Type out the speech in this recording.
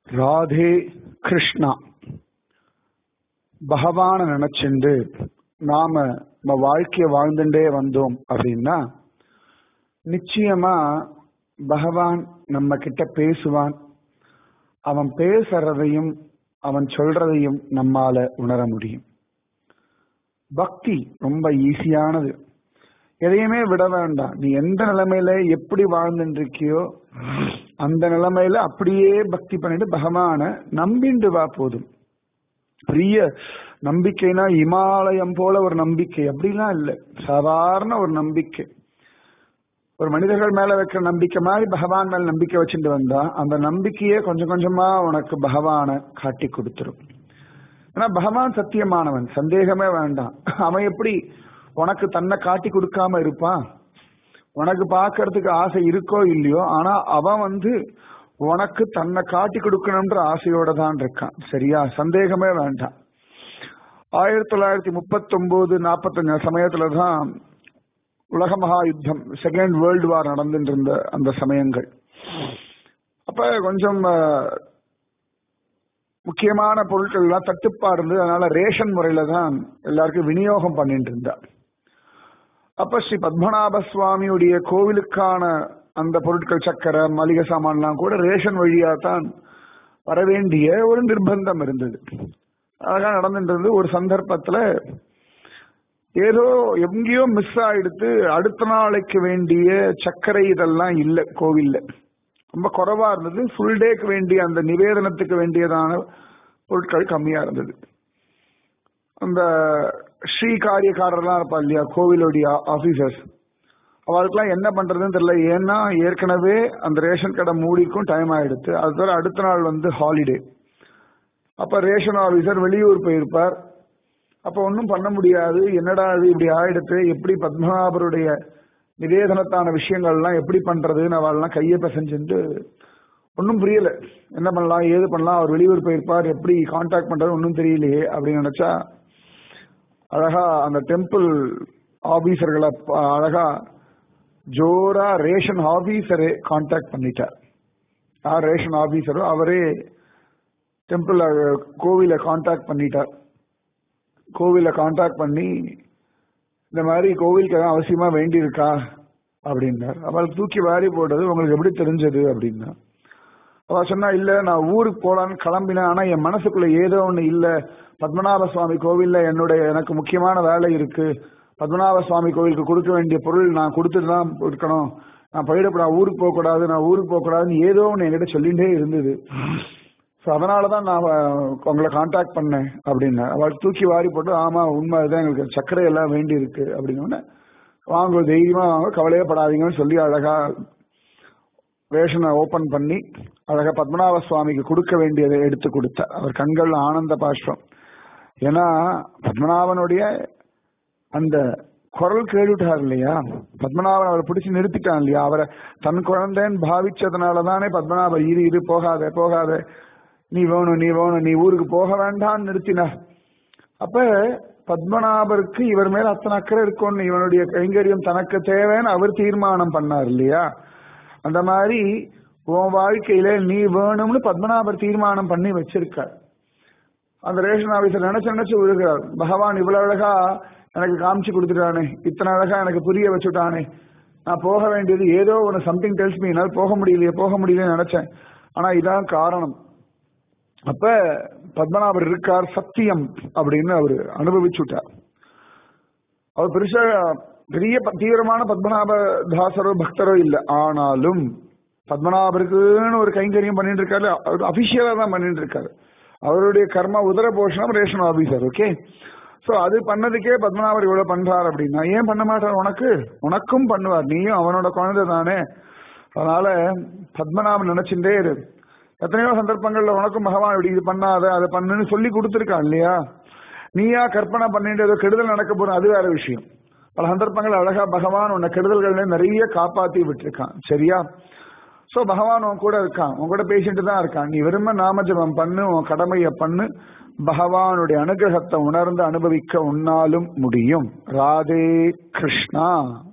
ராதே கிருஷ்ணா பகவான நினைச்சுண்டு நாம நம்ம வாழ்க்கைய வாழ்ந்துட்டே வந்தோம் அப்படின்னா நிச்சயமா பகவான் நம்ம கிட்ட பேசுவான் அவன் பேசுறதையும் அவன் சொல்றதையும் நம்மால உணர முடியும் பக்தி ரொம்ப ஈஸியானது எதையுமே விட வேண்டாம் நீ எந்த நிலைமையில எப்படி வாழ்ந்துட்டு இருக்கியோ அந்த நிலைமையில அப்படியே பக்தி பண்ணிட்டு பகவான நம்பிண்டு வா போதும் பெரிய நம்பிக்கைனா இமாலயம் போல ஒரு நம்பிக்கை அப்படிலாம் இல்லை சாதாரண ஒரு நம்பிக்கை ஒரு மனிதர்கள் மேல வைக்கிற நம்பிக்கை மாதிரி பகவான் மேல நம்பிக்கை வச்சுட்டு வந்தா அந்த நம்பிக்கையே கொஞ்சம் கொஞ்சமா உனக்கு பகவான காட்டி கொடுத்துரும் ஏன்னா பகவான் சத்தியமானவன் சந்தேகமே வேண்டாம் அவன் எப்படி உனக்கு தன்னை காட்டி கொடுக்காம இருப்பான் உனக்கு பார்க்கறதுக்கு ஆசை இருக்கோ இல்லையோ ஆனா அவன் வந்து உனக்கு தன்னை காட்டி கொடுக்கணும்ன்ற ஆசையோட தான் இருக்கான் சரியா சந்தேகமே வேண்டாம் ஆயிரத்தி தொள்ளாயிரத்தி முப்பத்தி ஒன்பது நாற்பத்தஞ்சு சமயத்துல தான் உலக மகா யுத்தம் செகண்ட் வேர்ல்டு வார் நடந்துட்டு இருந்த அந்த சமயங்கள் அப்ப கொஞ்சம் முக்கியமான பொருட்கள் எல்லாம் தட்டுப்பாடு இருந்தது அதனால ரேஷன் முறையில தான் எல்லாருக்கும் விநியோகம் பண்ணிட்டு இருந்தா அப்ப ஸ்ரீ பத்மநாப சுவாமியுடைய கோவிலுக்கான அந்த பொருட்கள் சக்கரை மளிகை சாமான்லாம் கூட ரேஷன் வழியா தான் வரவேண்டிய ஒரு நிர்பந்தம் இருந்தது அழகா நடந்துட்டு இருந்து ஒரு சந்தர்ப்பத்துல ஏதோ எங்கேயோ மிஸ் ஆயிடுத்து அடுத்த நாளைக்கு வேண்டிய சர்க்கரை இதெல்லாம் இல்லை கோவில்ல ரொம்ப குறைவா இருந்தது ஃபுல் டேக்கு வேண்டிய அந்த நிவேதனத்துக்கு வேண்டியதான பொருட்கள் கம்மியா இருந்தது அந்த ஸ்ரீ காரியக்காரர்லாம் இருப்பா இல்லையா கோவிலுடைய ஆபீசர்ஸ் அவளுக்குலாம் என்ன பண்றதுன்னு தெரியல ஏன்னா ஏற்கனவே அந்த ரேஷன் கடை மூடிக்கும் டைம் ஆயிடுத்து அது தவிர அடுத்த நாள் வந்து ஹாலிடே அப்ப ரேஷன் ஆபீசர் வெளியூர் போயிருப்பார் அப்ப ஒன்றும் பண்ண முடியாது என்னடா இது இப்படி ஆயிடுத்து எப்படி பத்மநாபருடைய நிவேதனத்தான விஷயங்கள்லாம் எப்படி பண்றதுன்னு அவள்லாம் கையை பசஞ்சுட்டு ஒன்றும் புரியல என்ன பண்ணலாம் ஏது பண்ணலாம் அவர் வெளியூர் போயிருப்பார் எப்படி கான்டாக்ட் பண்றது ஒன்றும் தெரியலையே அப்படின்னு நினைச்சா அழகா அந்த டெம்பிள் ஆபீசர்களை அழகா ஜோரா ரேஷன் ஆபீசரே கான்டாக்ட் பண்ணிட்டார் யார் ரேஷன் ஆபீசரோ அவரே டெம்பிள் கோவில கான்டாக்ட் பண்ணிட்டார் கோவில கான்டாக்ட் பண்ணி இந்த மாதிரி கோவிலுக்கு எதாவது அவசியமா வேண்டி இருக்கா அப்படின்னார் அவள் தூக்கி வாரி போட்டது உங்களுக்கு எப்படி தெரிஞ்சது அப்படின்னா அவ சொன்னா இல்ல நான் ஊருக்கு போலான்னு கிளம்பினேன் ஆனா என் மனசுக்குள்ள ஏதோ ஒண்ணு இல்ல பத்மநாப சுவாமி கோவில்ல என்னுடைய எனக்கு முக்கியமான வேலை இருக்கு பத்மநாப சுவாமி கோவிலுக்கு கொடுக்க வேண்டிய பொருள் நான் கொடுத்துட்டு தான் இருக்கணும் நான் போயிடக்கூடாது ஊருக்கு போக கூடாது நான் ஊருக்கு போக கூடாதுன்னு ஏதோ ஒன்று என்கிட்ட சொல்லிட்டே இருந்தது ஸோ அதனால தான் நான் உங்களை காண்டாக்ட் பண்ணேன் அப்படின்னு அவள் தூக்கி வாரி போட்டு ஆமா உண்மை அதுதான் எங்களுக்கு சர்க்கரை எல்லாம் வேண்டி இருக்கு அப்படின்னு வாங்க தைரியமா வாங்க கவலையே படாதீங்கன்னு சொல்லி அழகா ரேஷனை ஓபன் பண்ணி அழகா பத்மநாப சுவாமிக்கு கொடுக்க வேண்டியதை எடுத்து கொடுத்தார் அவர் கண்கள் ஆனந்த பாஷ்பம் ஏன்னா பத்மநாபனுடைய அந்த குரல் கேட்டுட்டார் இல்லையா பத்மநாபன் அவரை பிடிச்சு நிறுத்திட்டான் இல்லையா அவரை தன் குழந்தைன்னு பாவிச்சதுனால தானே பத்மநாபர் இரு இரு போகாத போகாத நீ வேணும் நீ வேணும் நீ ஊருக்கு போக வேண்டாம்னு நிறுத்தினார் அப்ப பத்மநாபருக்கு இவர் மேல அத்தனை அக்கறை இருக்கும்னு இவனுடைய கைங்கரியம் தனக்கு தேவைன்னு அவர் தீர்மானம் பண்ணார் இல்லையா அந்த மாதிரி உன் வாழ்க்கையில நீ வேணும்னு பத்மநாபர் தீர்மானம் பண்ணி வச்சிருக்கார் அந்த ரேஷன் ஆபீசர் நினைச்சு நினைச்சு விழுகிறார் பகவான் இவ்வளவு அழகா எனக்கு காமிச்சு கொடுத்துட்டானே இத்தனை அழகா எனக்கு புரிய வச்சுட்டானே நான் போக வேண்டியது ஏதோ ஒன்று சம்திங் டெல்ஸ் மீ என்னால் போக முடியலையே போக முடியலன்னு நினைச்சேன் ஆனா இதான் காரணம் அப்ப பத்மநாபர் இருக்கார் சத்தியம் அப்படின்னு அவர் அனுபவிச்சுட்டார் அவர் பெருசா பெரிய தீவிரமான பத்மநாப தாசரோ பக்தரோ இல்லை ஆனாலும் பத்மநாபருக்குன்னு ஒரு கைங்கரியம் பண்ணிட்டு இருக்காரு அவர் அபிஷியலா தான் பண்ணிட்டு இருக்காரு அவருடைய கர்ம உதர போஷணம் ரேஷன் ஆபீசர் ஓகே சோ அது பண்ணதுக்கே பத்மநாபர் இவ்வளவு பண்றார் அப்படின்னா ஏன் பண்ண மாட்டார் உனக்கு உனக்கும் பண்ணுவார் நீயும் அவனோட குழந்தை தானே அதனால பத்மநாபன் நினைச்சுட்டே இரு எத்தனையோ சந்தர்ப்பங்கள்ல உனக்கும் பகவான் இப்படி இது பண்ணாத அதை பண்ணுன்னு சொல்லி கொடுத்துருக்கான் இல்லையா நீயா கற்பனை பண்ணிட்டு ஏதோ கெடுதல் நடக்க போற அது வேற விஷயம் பல சந்தர்ப்பங்கள் அழகா பகவான் உன்னை கெடுதல்கள் நிறைய காப்பாத்தி விட்டுருக்கான் சரியா சோ பகவான் உன் கூட இருக்கான் உன் கூட பேசிட்டு தான் இருக்கான் நீ விரும்ப நாமஜபம் பண்ணு உன் கடமையை பண்ணு பகவானுடைய அனுகிரகத்தை உணர்ந்து அனுபவிக்க உன்னாலும் முடியும் ராதே கிருஷ்ணா